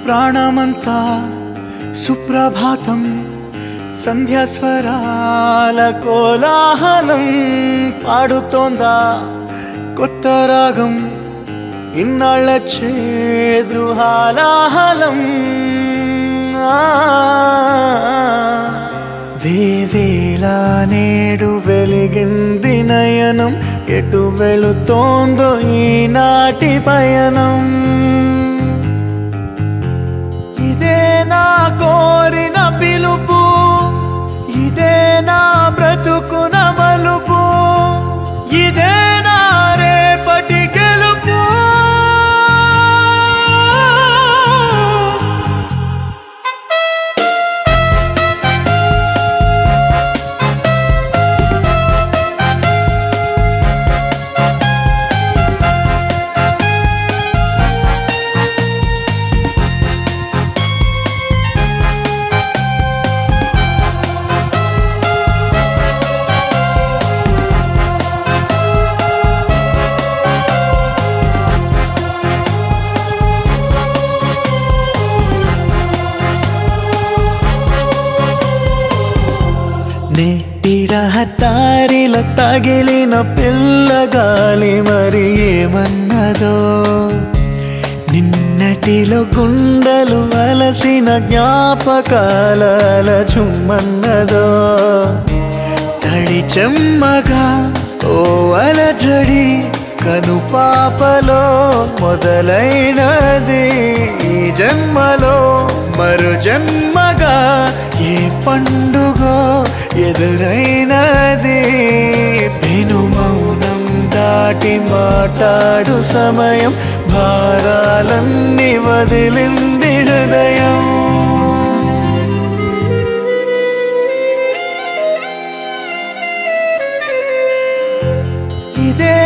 ప్రాణమంతా సుప్రభాతం సంధ్యాస్వరాల కోలాహలం పాడుతోందా కొత్త రాగం ఇన్నాళ్ళ చేదు హాలాహలం ఆ, వేవేలా నేడు వెలిగింది నయనం ఎటు వెళుతోందో ఈనాటి పయనం ఇదే నా కోరిన పిలుపు ఇదే నా బ్రతుకున మలుపు ఇదే నా రేపటి గెలుపు నేటి రహదారిలో తగిలిన పిల్లగాలి మరి ఏమన్నదో నిన్నటిలో గుండెలు అలసిన జ్ఞాపకాల చుమ్మన్నదో తడి చెమ్మగా ఓ అలజడి కను పాపలో మొదలైనది ఈ జన్మలో మరు జన్మగా ఏ పండుగో ఎదురైనది పెను మౌనం దాటి మాట్లాడు సమయం భారాలన్నీ వదిలింది హృదయం ఇదే